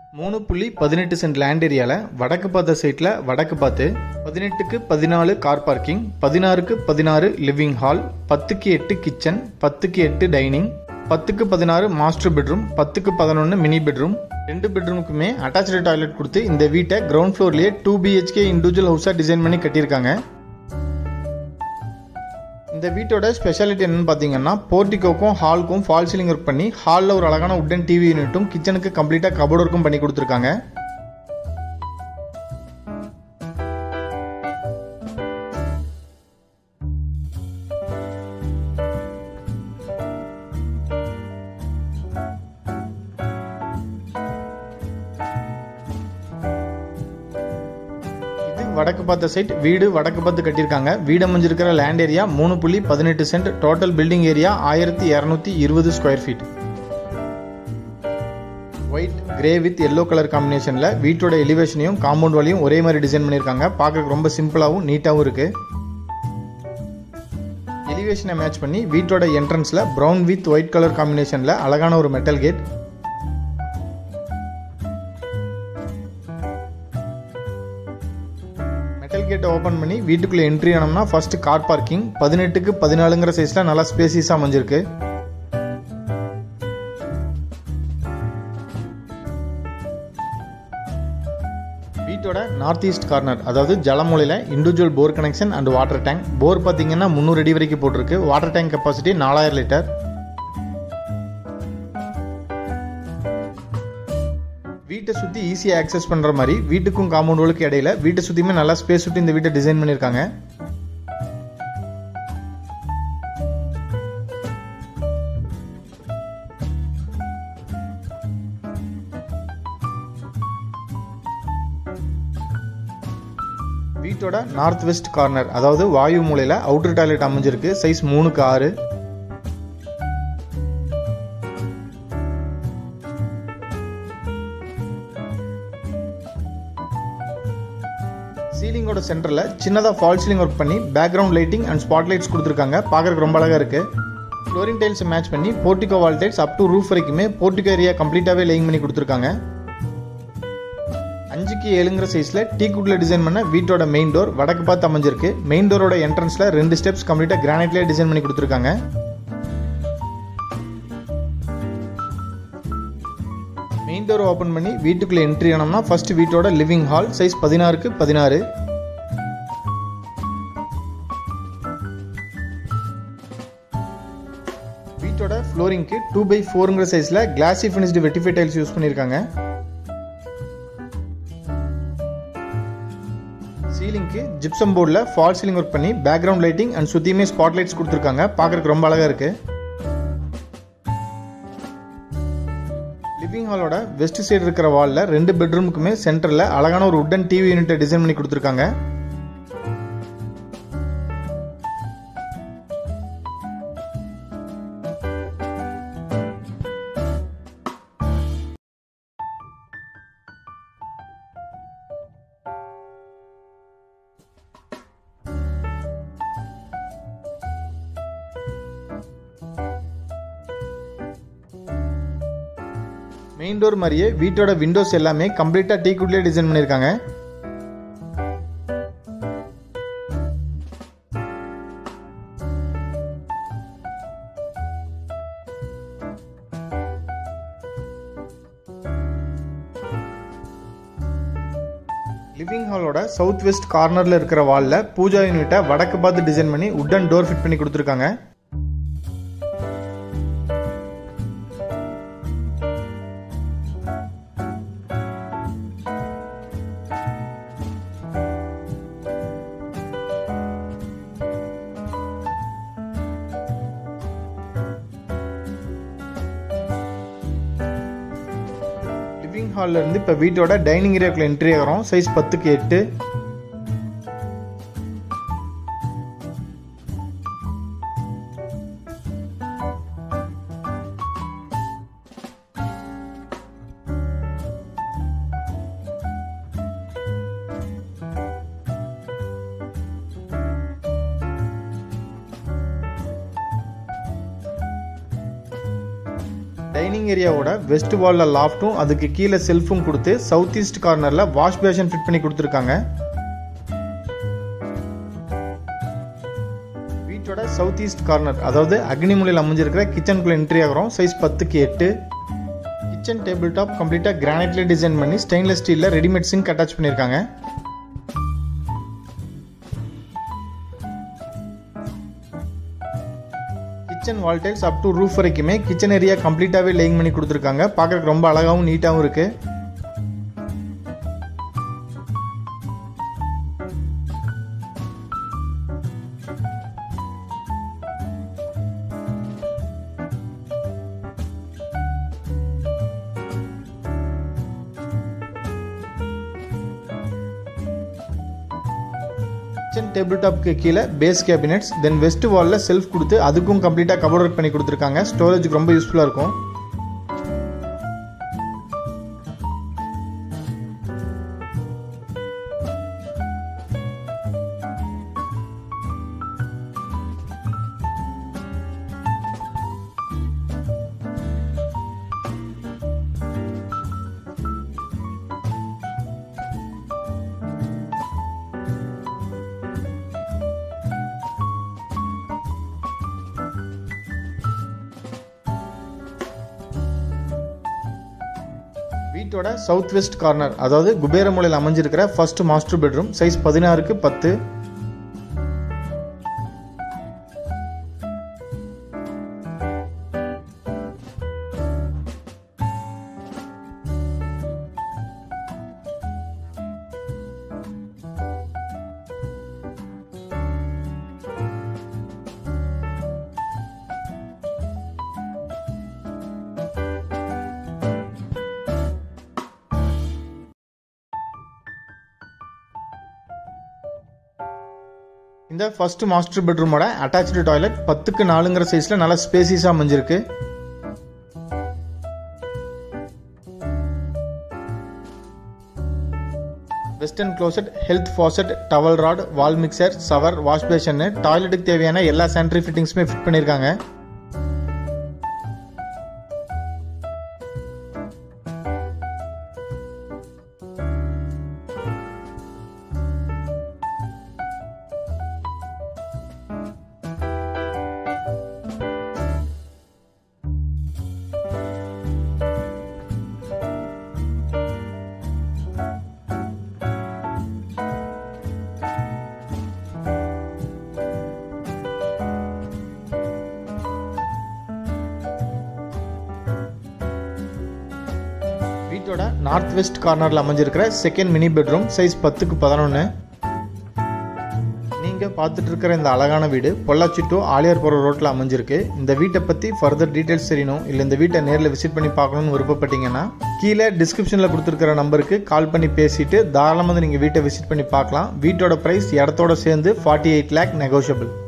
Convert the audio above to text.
மூணு புள்ளி பதினெட்டு சென்ட் லேண்ட் ஏரியாவில் வடக்கு பார்த்த சைட்டில் வடக்கு பார்த்து பதினெட்டுக்கு பதினாலு கார் பார்க்கிங் பதினாறுக்கு பதினாறு லிவிங் ஹால் பத்துக்கு எட்டு கிச்சன் பத்துக்கு எட்டு டைனிங் பத்துக்கு பதினாறு மாஸ்டர் பெட்ரூம் பத்துக்கு பதினொன்று மினி பெட்ரூம் ரெண்டு பெட்ரூமுக்குமே அட்டாச்சு டாய்லெட் கொடுத்து இந்த வீட்டை கிரவுண்ட் ஃப்ளோர்லேயே டூ பிஹெச்கே இண்டிவிஜுவல் ஹவுஸாக டிசைன் பண்ணி கட்டியிருக்காங்க இந்த வீட்டோட ஸ்பெஷாலிட்டி என்னன்னு பார்த்தீங்கன்னா போர்ட்டிகோக்கும் ஹாலுக்கும் ஃபால் சீலிங் ஒர்க் பண்ணி ஹாலில் ஒரு அழகான உட்டன் டிவி யூனிட்டும் கிச்சனுக்கு கம்ப்ளீட்டாக கபோர்ட் ஒர்க்கும் பண்ணி கொடுத்துருக்காங்க இது வடக்கு பார்த்த சைட் வீடு வடக்கு பார்த்து கட்டியிருக்காங்க வீடு அமைஞ்சிருக்கிற லேண்ட் ஏரியா மூணு புள்ளி பதினெட்டு சென்ட் டோட்டல் பில்டிங் ஏரியா ஆயிரத்தி இரநூத்தி இருபது square feet white grey with yellow colour காம்பினேஷனில் வீட்டோட எலிவேஷனையும் காம்பவுண்ட் வழியும் ஒரே மாதிரி டிசைன் பண்ணியிருக்காங்க பார்க்கறதுக்கு ரொம்ப சிம்பிளாகவும் நீட்டாகவும் இருக்குது எலிவேஷனை மேட்ச் பண்ணி வீட்டோட என்ட்ரன்ஸில் ப்ரௌன் வித் ஒயிட் கலர் காம்பினேஷனில் அழகான ஒரு மெட்டல் கேட் மெட்டல் கேட்டை ஓப்பன் பண்ணி வீட்டுக்குள்ளே என்ட்ரி ஆனோம்னா ஃபர்ஸ்ட் கார் பார்க்கிங் பதினெட்டுக்கு பதினாலுங்கிற சைஸில் நல்லா ஸ்பேசியஸாக அமைஞ்சிருக்கு வீட்டோட நார்த் ஈஸ்ட் கார்னர் அதாவது ஜலமூலையில் individual bore connection and water tank bore பார்த்தீங்கன்னா முந்நூறு அடி வரைக்கும் போட்டிருக்கு வாட்டர் டேங்க் கெப்பாசிட்டி நாலாயிரம் லிட்டர் வீட்டை சுற்றி ஈஸியாக ஆக்சஸ் பண்ணுற மாதிரி வீட்டுக்கும் காம்பவுண்டுகளுக்கு இடையில வீட்டை சுற்றியுமே நல்லா ஸ்பேஸ் விட்டு இந்த வீட்டை டிசைன் பண்ணியிருக்காங்க வீட்டோட நார்த் வெஸ்ட் கார்னர் அதாவது வாயு மூலையில் அவுட்டர் டாய்லெட் அமைஞ்சிருக்கு சைஸ் மூணுக்கு ஆறு சீலிங்கோட சென்டரில் சின்னதாக ஃபால் சீலிங் ஒர்க் பண்ணி background lighting and spot lights கொடுத்துருக்காங்க பார்க்கறதுக்கு ரொம்ப அழகாக இருக்குது ஃப்ளோரிங் டைல்ஸ் மேட்ச் பண்ணி portico wall tiles up to roof வரைக்குமே போர்ட்டிகோ ஏரியா கம்ப்ளீட்டாகவே லேயிங் பண்ணி கொடுத்துருக்காங்க அஞ்சுக்கு ஏழுங்கிற சைஸில் டீ குட்டில் டிசைன் பண்ண வீட்டோட மெயின் டோர் வடக்கு பார்த்து அமைஞ்சிருக்கு மெயின் டோரோட என்ட்ரன்ஸில் ரெண்டு ஸ்டெப்ஸ் கம்ப்ளீட்டாக கிரானைட்லேயே டிசைன் பண்ணி கொடுத்துருக்காங்க மெயின் டோர் ஓப்பன் பண்ணி வீட்டுக்குள்ளே என்ட்ரி ஆனோம்னா ஃபர்ஸ்ட் வீட்டோட லிவிங் ஹால் சைஸ் பதினாறுக்கு பதினாறு வீட்டோட ஃப்ளோரிங்க்கு டூ பை ஃபோருங்கிற சைஸில் glassy finished vitrified tiles use பண்ணியிருக்காங்க சீலிங்க்கு ஜிப்சம் போர்டில் ஃபால் சீலிங் ஒர்க் பண்ணி பேக்ரவுண்ட் லைட்டிங் அண்ட் சுற்றியுமே ஸ்பாட் லைட்ஸ் கொடுத்துருக்காங்க பார்க்கறதுக்கு ரொம்ப அழகாக இருக்குது லிவிங் ஹாலோட வெஸ்ட் சைடு இருக்கிற வாலில் ரெண்டு பெட்ரூமுக்குமே சென்டரில் அழகான ஒரு உட்டன் டிவி யூனிட்டை டிசைன் பண்ணி கொடுத்துருக்காங்க மெயின் டோர் மாதிரியே வீட்டோட விண்டோஸ் எல்லாமே கம்ப்ளீட்டாக டீ குட்லேயே டிசைன் பண்ணியிருக்காங்க லிவிங் ஹாலோட சவுத் வெஸ்ட் கார்னரில் இருக்கிற வாலில் பூஜா யூனிட்டை வடக்கு பார்த்து டிசைன் பண்ணி உட்டன் டோர் ஃபிட் பண்ணி கொடுத்துருக்காங்க லிவிங் ஹாலில் இருந்து இப்போ வீட்டோட டைனிங் ஏரியாக்குள்ள என்ட்ரி ஆகிறோம் சைஸ் பத்துக்கு எட்டு டைனிங் ஏரியாவோட வெஸ்ட் வாலில் லாஃப்ட்டும் அதுக்கு கீழே செல்ஃபும் கொடுத்து சவுத் ஈஸ்ட் கார்னரில் வாஷ் பேஷன் ஃபிட் பண்ணி கொடுத்துருக்காங்க வீட்டோட சவுத் ஈஸ்ட் கார்னர் அதாவது அக்னிமூலையில் அமைஞ்சிருக்கிற கிச்சனுக்குள்ள என்ட்ரி ஆகிறோம் சைஸ் பத்துக்கு எட்டு கிச்சன் டேபிள் டாப் கம்ப்ளீட்டாக கிரானைட்ல டிசைன் பண்ணி ஸ்டெயின்லெஸ் ஸ்டீலில் ரெடிமேட் சிங்க் அட்டாச் பண்ணியிருக்காங்க kitchen wall tiles up to roof வரைக்குமே கிச்சன் ஏரியா கம்ப்ளீட்டாகவே லேயிங் பண்ணி கொடுத்துருக்காங்க பார்க்கறதுக்கு ரொம்ப அழகாகவும் நீட்டாகவும் இருக்குது கிச்சன் டேபிள் டாப்க்கு கீழே பேஸ் கேபினெட்ஸ் தென் வெஸ்ட் வாலில் செல்ஃப் கொடுத்து அதுக்கும் கம்ப்ளீட்டாக கவர் ஒர்க் பண்ணி கொடுத்துருக்காங்க ஸ்டோரேஜுக்கு ரொம்ப யூஸ்ஃபுல்லாக இருக்கும் வீட்டோட சவுத் வெஸ்ட் கார்னர் அதாவது குபேர மூலையில் அமைஞ்சிருக்கிற ஃபர்ஸ்ட் மாஸ்டர் பெட்ரூம் சைஸ் பதினாறுக்கு பத்து இந்த ஃபர்ஸ்ட் மாஸ்டர் பெட்ரூமோட அட்டாச்சு டாய்லெட் பத்துக்கு நாலுங்கிற சைஸில் நல்லா ஸ்பேசிஸாக அமைஞ்சிருக்கு western closet health faucet towel rod wall mixer shower wash basin டாய்லெட்டுக்கு தேவையான எல்லா சானிட்டரி ஃபிட்டிங்ஸுமே ஃபிட் பண்ணியிருக்காங்க வீட்டோட நார்த் வெஸ்ட் கார்னரில் அமைஞ்சிருக்கிற செகண்ட் மினி பெட்ரூம் சைஸ் பத்துக்கு பதினொன்று நீங்கள் பார்த்துட்டு இருக்கிற இந்த அழகான வீடு பொள்ளாச்சி டு ஆலியார்புரம் ரோட்டில் அமைஞ்சிருக்கு இந்த வீட்டை பற்றி ஃபர்தர் டீட்டெயில்ஸ் தெரியணும் இல்லை இந்த வீட்டை நேரில் விசிட் பண்ணி பார்க்கணும்னு விருப்பப்பட்டீங்கன்னா கீழே டிஸ்கிரிப்ஷனில் கொடுத்துருக்கிற நம்பருக்கு கால் பண்ணி பேசிட்டு தாராளமாக நீங்கள் வீட்டை விசிட் பண்ணி பார்க்கலாம் வீட்டோட ப்ரைஸ் இடத்தோட சேர்ந்து ஃபார்ட்டி எயிட் லேக் நெகோஷியபிள்